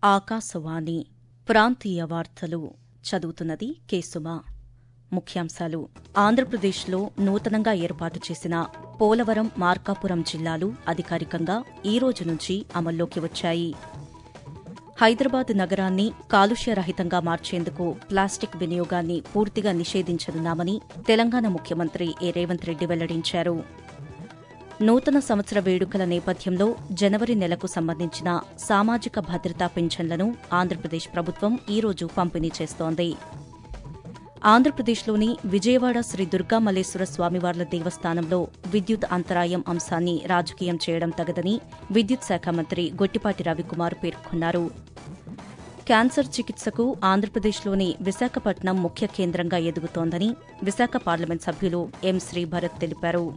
ఆకాశవాణి ప్రాంతీయ వార్తలు చదువుతున్నది కేసుమ ముఖ్యాంశాలు ఆంధ్రప్రదేశ్లో నూతనంగా ఏర్పాటు చేసిన పోలవరం మార్కాపురం జిల్లాలు అధికారికంగా ఈ రోజు నుంచి అమల్లోకి వచ్చాయి హైదరాబాద్ నగరాన్ని కాలుష్యరహితంగా మార్చేందుకు ప్లాస్టిక్ వినియోగాన్ని పూర్తిగా నిషేధించనున్నామని తెలంగాణ ముఖ్యమంత్రి ఏ రేవంత్ రెడ్డి వెల్లడించారు నూతన సంవత్సర వేడుకల నేపథ్యంలో జనవరి నెలకు సంబంధించిన సామాజిక భద్రతా పింఛన్లను ఆంధ్రప్రదేశ్ ప్రభుత్వం ఈ రోజు పంపిణీ చేస్తోంది ఆంధ్రప్రదేశ్లోని విజయవాడ శ్రీ దుర్గామల్లేశ్వర స్వామివార్ల దేవస్థానంలో విద్యుత్ అంతరాయం అంశాన్ని రాజకీయం చేయడం తగదని విద్యుత్ శాఖ మంత్రి గొట్టిపాటి రవికుమార్ పేర్కొన్నారు క్యాన్సర్ చికిత్సకు ఆంధ్రప్రదేశ్లోని విశాఖపట్నం ముఖ్య కేంద్రంగా ఎదుగుతోందని విశాఖ పార్లమెంట్ సభ్యులు ఎం శ్రీభరత్ తెలిపారు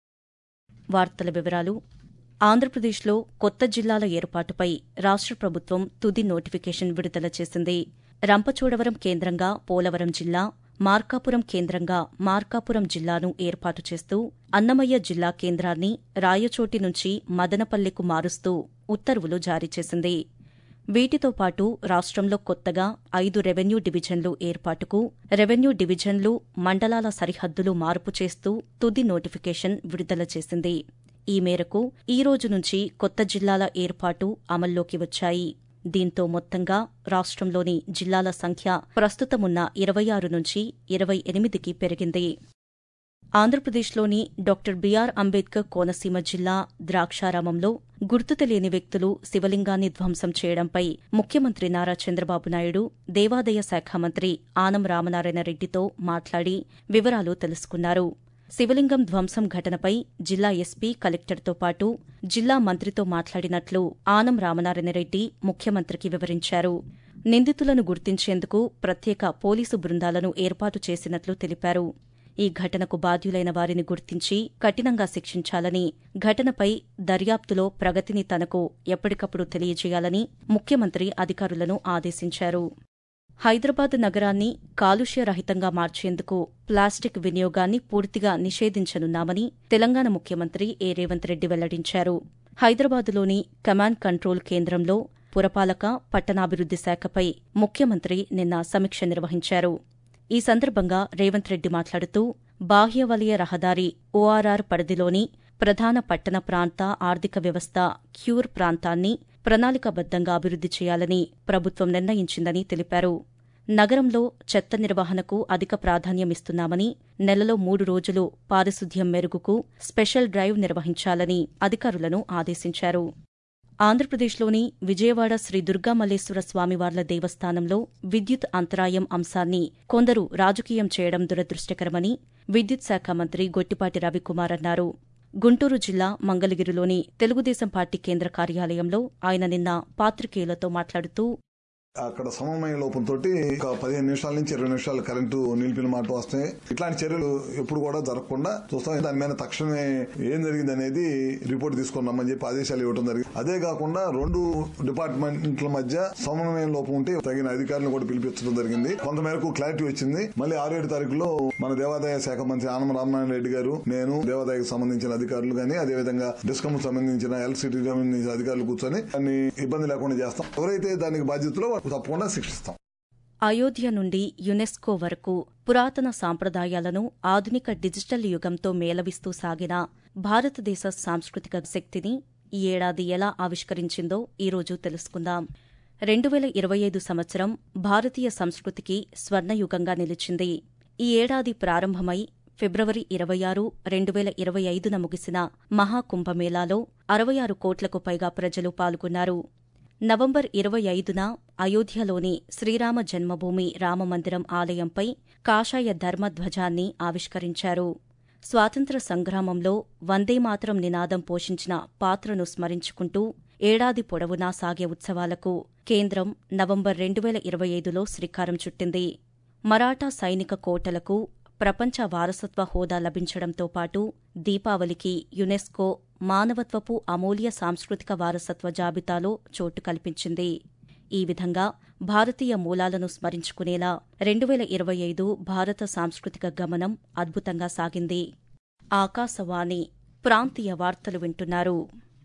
వార్తల వివరాలు ఆంధ్రప్రదేశ్లో కొత్త జిల్లాల ఏర్పాటుపై రాష్ట ప్రభుత్వం తుది నోటిఫికేషన్ విడుదల చేసింది రంపచోడవరం కేంద్రంగా పోలవరం జిల్లా మార్కాపురం కేంద్రంగా మార్కాపురం జిల్లాను ఏర్పాటు చేస్తూ అన్నమయ్య జిల్లా కేంద్రాన్ని రాయచోటి నుంచి మదనపల్లెకు మారుస్తూ ఉత్తర్వులు జారీ చేసింది వీటితో పాటు రాష్ట్రంలో కొత్తగా ఐదు రెవెన్యూ డివిజన్లు ఏర్పాటుకు రెవెన్యూ డివిజన్లు మండలాల సరిహద్దులు మార్పు చేస్తూ తుది నోటిఫికేషన్ విడుదల చేసింది ఈ మేరకు ఈ రోజు నుంచి కొత్త జిల్లాల ఏర్పాటు అమల్లోకి వచ్చాయి దీంతో మొత్తంగా రాష్ట్రంలోని జిల్లాల సంఖ్య ప్రస్తుతమున్న ఇరవై ఆరు నుంచి ఇరవై ఎనిమిదికి పెరిగింది ఆంధ్రప్రదేశ్లోని డాక్టర్ బీఆర్ అంబేద్కర్ కోనసీమ జిల్లా ద్రాక్షారామంలో గుర్తు తెలియని వ్యక్తులు శివలింగాన్ని ధ్వంసం చేయడంపై ముఖ్యమంత్రి నారా చంద్రబాబు నాయుడు దేవాదాయ శాఖ మంత్రి ఆనం రామనారాయణ రెడ్డితో మాట్లాడి వివరాలు తెలుసుకున్నారు శివలింగం ధ్వంసం ఘటనపై జిల్లా ఎస్పీ కలెక్టర్తో పాటు జిల్లా మంత్రితో మాట్లాడినట్లు ఆనం రామనారాయణ రెడ్డి ముఖ్యమంత్రికి వివరించారు నిందితులను గుర్తించేందుకు ప్రత్యేక పోలీసు బృందాలను ఏర్పాటు చేసినట్లు తెలిపారు ఈ ఘటనకు బాధ్యులైన వారిని గుర్తించి కఠినంగా శిక్షించాలని ఘటనపై దర్యాప్తులో ప్రగతిని తనకు ఎప్పటికప్పుడు తెలియజేయాలని ముఖ్యమంత్రి అధికారులను ఆదేశించారు హైదరాబాద్ నగరాన్ని కాలుష్యరహితంగా మార్చేందుకు ప్లాస్టిక్ వినియోగాన్ని పూర్తిగా నిషేధించనున్నామని తెలంగాణ ముఖ్యమంత్రి ఏ రేవంత్ రెడ్డి వెల్లడించారు హైదరాబాద్లోని కమాండ్ కంట్రోల్ కేంద్రంలో పురపాలక పట్టణాభివృద్ది శాఖపై ముఖ్యమంత్రి నిన్న సమీక్ష నిర్వహించారు ఈ సందర్భంగా రేవంత్ రెడ్డి మాట్లాడుతూ బాహ్య వలయ రహదారి ఓఆర్ఆర్ పరిధిలోని ప్రధాన పట్టణ ప్రాంత ఆర్థిక వ్యవస్థ క్యూర్ ప్రాంతాన్ని ప్రణాళికాబద్దంగా అభివృద్ది చేయాలని ప్రభుత్వం నిర్ణయించిందని తెలిపారు నగరంలో చెత్త నిర్వహణకు అధిక ప్రాధాన్యమిస్తున్నామని నెలలో మూడు రోజులు పారిశుద్ధ్యం మెరుగుకు స్పెషల్ డ్రైవ్ నిర్వహించాలని అధికారులను ఆదేశించారు ఆంధ్రప్రదేశ్లోని విజయవాడ శ్రీ దుర్గామల్లేశ్వర స్వామివార్ల దేవస్థానంలో విద్యుత్ అంతరాయం అంశాన్ని కొందరు రాజకీయం చేయడం దురదృష్టకరమని విద్యుత్ శాఖ మంత్రి గొట్టిపాటి రవికుమార్ అన్నారు గుంటూరు జిల్లా మంగళగిరిలోని తెలుగుదేశం పార్టీ కేంద్ర కార్యాలయంలో ఆయన నిన్న పాత్రికేయులతో మాట్లాడుతూ అక్కడ సమన్వయ లోపంతో ఒక పదిహేను నిమిషాల నుంచి ఇరవై నిమిషాలు కరెంటు నిలిపిన మాట వస్తాయి ఇట్లాంటి చర్యలు ఎప్పుడు కూడా జరగకుండా చూస్తాం దాని మీద తక్షణమే ఏం జరిగింది అనేది రిపోర్ట్ తీసుకొని రమ్మని చెప్పి ఆదేశాలు ఇవ్వడం జరిగింది అదే కాకుండా రెండు డిపార్ట్మెంట్ల మధ్య సమన్వయం లోపం ఉంటే తగిన అధికారులను కూడా పిలిపించడం జరిగింది కొంతమేరకు క్లారిటీ వచ్చింది మళ్ళీ ఆరు ఏడు తారీఖులో మన దేవాదాయ శాఖ మంత్రి ఆనం రామనారాయణ రెడ్డి గారు నేను దేవాదాయకు సంబంధించిన అధికారులు కానీ అదేవిధంగా డిస్కమ్ సంబంధించిన ఎల్సిటీ సంబంధించిన అధికారులు కూర్చొని దాన్ని ఇబ్బంది లేకుండా చేస్తాం ఎవరైతే దానికి బాధ్యతలో తప్పకుండా శిక్షిస్తాం అయోధ్య నుండి యునెస్కో వరకు పురాతన సాంప్రదాయాలను ఆధునిక డిజిటల్ యుగంతో మేళవిస్తూ సాగిన భారతదేశ సాంస్కృతిక శక్తిని ఈ ఏడాది ఎలా ఆవిష్కరించిందో ఈరోజు తెలుసుకుందాం రెండు వేల ఇరవై ఐదు సంవత్సరం భారతీయ సంస్కృతికి స్వర్ణయుగంగా నిలిచింది ఈ ఏడాది ప్రారంభమై ఫిబ్రవరి ఇరవై ఆరు రెండు వేల ఇరవై ఐదున ముగిసిన మహాకుంభమేళాలో అరవై ఆరు కోట్లకు పైగా ప్రజలు పాల్గొన్నారు నవంబర్ ఇరవై ఐదున అయోధ్యలోని శ్రీరామ జన్మభూమి రామమందిరం ఆలయంపై కాషాయ ధర్మధ్వజాన్ని ఆవిష్కరించారు స్వాతంత్ర సంగ్రామంలో వందేమాతరం నినాదం పోషించిన పాత్రను స్మరించుకుంటూ ఏడాది పొడవునా సాగే ఉత్సవాలకు కేంద్రం నవంబర్ రెండు వేల ఇరవై ఐదులో శ్రీకారం చుట్టింది మరాఠా సైనిక కోటలకు ప్రపంచ వారసత్వ హోదా లభించడంతో పాటు దీపావళికి యునెస్కో మానవత్వపు అమూల్య సాంస్కృతిక వారసత్వ జాబితాలో చోటు కల్పించింది ఈ విధంగా భారతీయ మూలాలను స్మరించుకునేలా రెండు వేల ఇరవై ఐదు భారత సాంస్కృతిక గమనం అద్భుతంగా సాగింది ఆకాశవాణి ప్రాంతీయ వార్తలు వింటున్నారు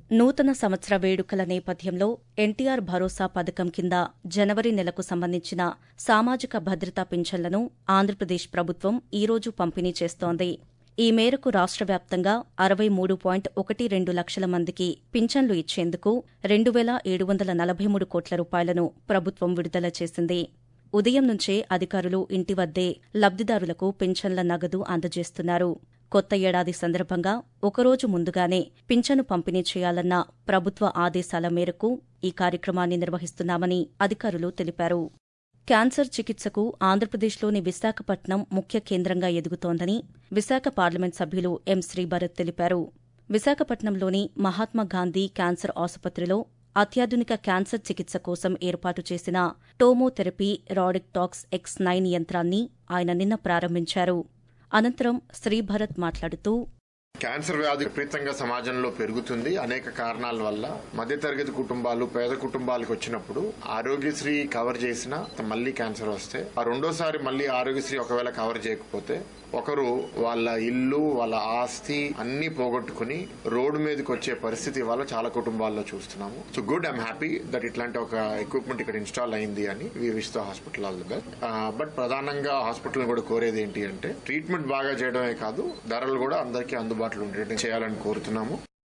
నూతన సంవత్సర వేడుకల నేపథ్యంలో ఎన్టీఆర్ భరోసా పథకం కింద జనవరి నెలకు సంబంధించిన సామాజిక భద్రతా పింఛన్లను ఆంధ్రప్రదేశ్ ప్రభుత్వం ఈరోజు పంపిణీ చేస్తోంది ఈ మేరకు రాష్ట్ర వ్యాప్తంగా అరవై మూడు పాయింట్ ఒకటి రెండు లక్షల మందికి పింఛన్లు ఇచ్చేందుకు రెండు వేల ఏడు వందల నలభై మూడు కోట్ల రూపాయలను ప్రభుత్వం విడుదల చేసింది ఉదయం నుంచే అధికారులు ఇంటి వద్దే లబ్దిదారులకు పింఛన్ల నగదు అందజేస్తున్నారు కొత్త ఏడాది సందర్భంగా ఒకరోజు ముందుగానే పింఛను పంపిణీ చేయాలన్న ప్రభుత్వ ఆదేశాల మేరకు ఈ కార్యక్రమాన్ని నిర్వహిస్తున్నామని అధికారులు తెలిపారు క్యాన్సర్ చికిత్సకు ఆంధ్రప్రదేశ్లోని విశాఖపట్నం ముఖ్య కేంద్రంగా ఎదుగుతోందని విశాఖ పార్లమెంట్ సభ్యులు ఎం శ్రీభరత్ తెలిపారు విశాఖపట్నంలోని మహాత్మాగాంధీ క్యాన్సర్ ఆసుపత్రిలో అత్యాధునిక క్యాన్సర్ చికిత్స కోసం ఏర్పాటు చేసిన టోమోథెరపీ రాడిక్టాక్స్ ఎక్స్ నైన్ యంత్రాన్ని ఆయన నిన్న ప్రారంభించారు అనంతరం శ్రీభరత్ మాట్లాడుతూ క్యాన్సర్ వ్యాధి విపరీతంగా సమాజంలో పెరుగుతుంది అనేక కారణాల వల్ల మధ్యతరగతి కుటుంబాలు పేద కుటుంబాలకు వచ్చినప్పుడు ఆరోగ్యశ్రీ కవర్ చేసిన మళ్ళీ క్యాన్సర్ వస్తే ఆ రెండోసారి మళ్ళీ ఆరోగ్యశ్రీ ఒకవేళ కవర్ చేయకపోతే ఒకరు వాళ్ళ ఇల్లు వాళ్ళ ఆస్తి అన్ని పోగొట్టుకుని రోడ్డు మీదకి వచ్చే పరిస్థితి వల్ల చాలా కుటుంబాల్లో చూస్తున్నాము so good I'm happy that ఇట్లాంటి ఒక ఎక్విప్మెంట్ ఇక్కడ ఇన్స్టాల్ అయింది అని we wish the hospital all the best but ప్రధానంగా హాస్పిటల్ కూడా కోరేది ఏంటి అంటే ట్రీట్మెంట్ బాగా చేయడమే కాదు ధరలు కూడా అందరికీ అందుబాటులో ఉండేటట్టు చేయాలని కోరుతున్నాము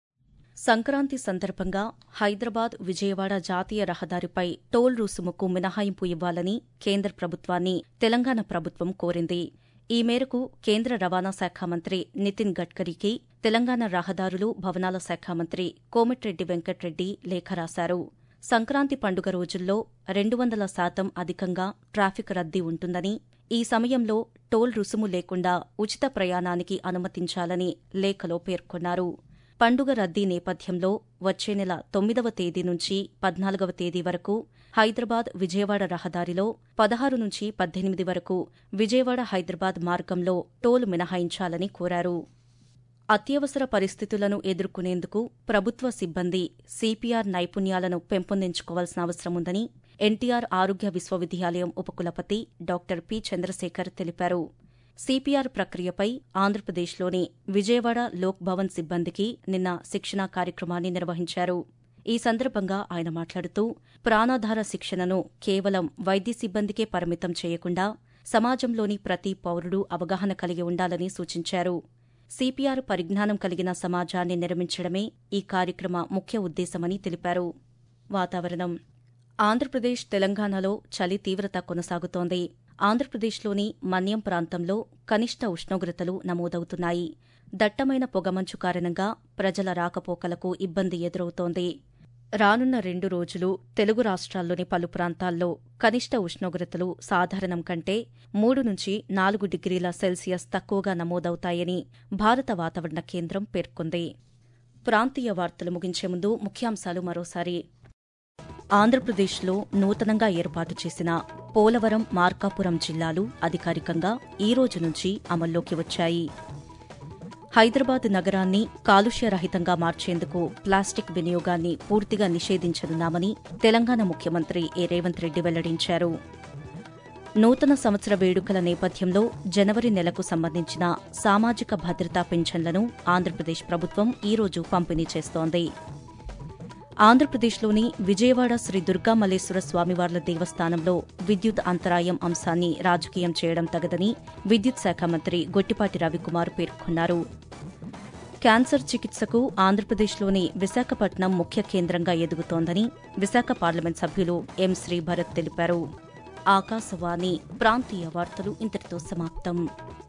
సంక్రాంతి సందర్భంగా హైదరాబాద్ విజయవాడ జాతీయ రహదారిపై టోల్ రుసుముకు మినహాయింపు ఇవ్వాలని కేంద్ర ప్రభుత్వాన్ని తెలంగాణ ప్రభుత్వం కోరింది ఈ మేరకు కేంద్ర రవాణా శాఖ మంత్రి నితిన్ గడ్కరీకి తెలంగాణ రహదారులు భవనాల శాఖ మంత్రి కోమటిరెడ్డి వెంకట్రెడ్డి లేఖ రాశారు సంక్రాంతి పండుగ రోజుల్లో రెండు వందల శాతం అధికంగా ట్రాఫిక్ రద్దీ ఉంటుందని ఈ సమయంలో టోల్ రుసుము లేకుండా ఉచిత ప్రయాణానికి అనుమతించాలని లేఖలో పేర్కొన్నారు పండుగ రద్దీ నేపథ్యంలో వచ్చే నెల తొమ్మిదవ తేదీ నుంచి పద్నాలుగవ తేదీ వరకు హైదరాబాద్ విజయవాడ రహదారిలో పదహారు నుంచి పద్దెనిమిది వరకు విజయవాడ హైదరాబాద్ మార్గంలో టోల్ మినహాయించాలని కోరారు అత్యవసర పరిస్థితులను ఎదుర్కొనేందుకు ప్రభుత్వ సిబ్బంది సిపిఆర్ నైపుణ్యాలను పెంపొందించుకోవాల్సిన అవసరముందని ఎన్టీఆర్ ఆరోగ్య విశ్వవిద్యాలయం ఉపకులపతి డాక్టర్ పి చంద్రశేఖర్ తెలిపారు సిపిఆర్ ప్రక్రియపై ఆంధ్రప్రదేశ్లోని విజయవాడ లోక్ భవన్ సిబ్బందికి నిన్న శిక్షణా కార్యక్రమాన్ని నిర్వహించారు ఈ సందర్భంగా ఆయన మాట్లాడుతూ ప్రాణాధార శిక్షణను కేవలం వైద్య సిబ్బందికే పరిమితం చేయకుండా సమాజంలోని ప్రతి పౌరుడు అవగాహన కలిగి ఉండాలని సూచించారు సిపిఆర్ పరిజ్ఞానం కలిగిన సమాజాన్ని నిర్మించడమే ఈ కార్యక్రమ ముఖ్య ఉద్దేశమని తెలిపారు వాతావరణం ఆంధ్రప్రదేశ్ తెలంగాణలో చలి తీవ్రత కొనసాగుతోంది ఆంధ్రప్రదేశ్లోని మన్యం ప్రాంతంలో కనిష్ట ఉష్ణోగ్రతలు నమోదవుతున్నాయి దట్టమైన పొగమంచు కారణంగా ప్రజల రాకపోకలకు ఇబ్బంది ఎదురవుతోంది రానున్న రెండు రోజులు తెలుగు రాష్ట్రాల్లోని పలు ప్రాంతాల్లో కనిష్ట ఉష్ణోగ్రతలు సాధారణం కంటే మూడు నుంచి నాలుగు డిగ్రీల సెల్సియస్ తక్కువగా నమోదవుతాయని భారత వాతావరణ కేంద్రం పేర్కొంది ప్రాంతీయ వార్తలు ముగించే ముందు ముఖ్యాంశాలు మరోసారి ఆంధ్రప్రదేశ్లో నూతనంగా ఏర్పాటు చేసిన పోలవరం మార్కాపురం జిల్లాలు అధికారికంగా ఈ రోజు నుంచి అమల్లోకి వచ్చాయి హైదరాబాద్ నగరాన్ని కాలుష్యరహితంగా మార్చేందుకు ప్లాస్టిక్ వినియోగాన్ని పూర్తిగా నిషేధించనున్నామని తెలంగాణ ముఖ్యమంత్రి ఏ రేవంత్ రెడ్డి వెల్లడించారు నూతన సంవత్సర వేడుకల నేపథ్యంలో జనవరి నెలకు సంబంధించిన సామాజిక భద్రతా పింఛన్లను ఆంధ్రప్రదేశ్ ప్రభుత్వం ఈ రోజు పంపిణీ చేస్తోంది ఆంధ్రప్రదేశ్లోని విజయవాడ శ్రీ దుర్గామల్లేశ్వర స్వామివార్ల దేవస్థానంలో విద్యుత్ అంతరాయం అంశాన్ని రాజకీయం చేయడం తగదని విద్యుత్ శాఖ మంత్రి గొట్టిపాటి రవికుమార్ పేర్కొన్నారు క్యాన్సర్ చికిత్సకు ఆంధ్రప్రదేశ్లోని విశాఖపట్నం ముఖ్య కేంద్రంగా ఎదుగుతోందని విశాఖ పార్లమెంట్ సభ్యులు ఎం శ్రీభరత్ తెలిపారు ఆకాశవాణి ప్రాంతీయ వార్తలు ఇంతటితో సమాప్తం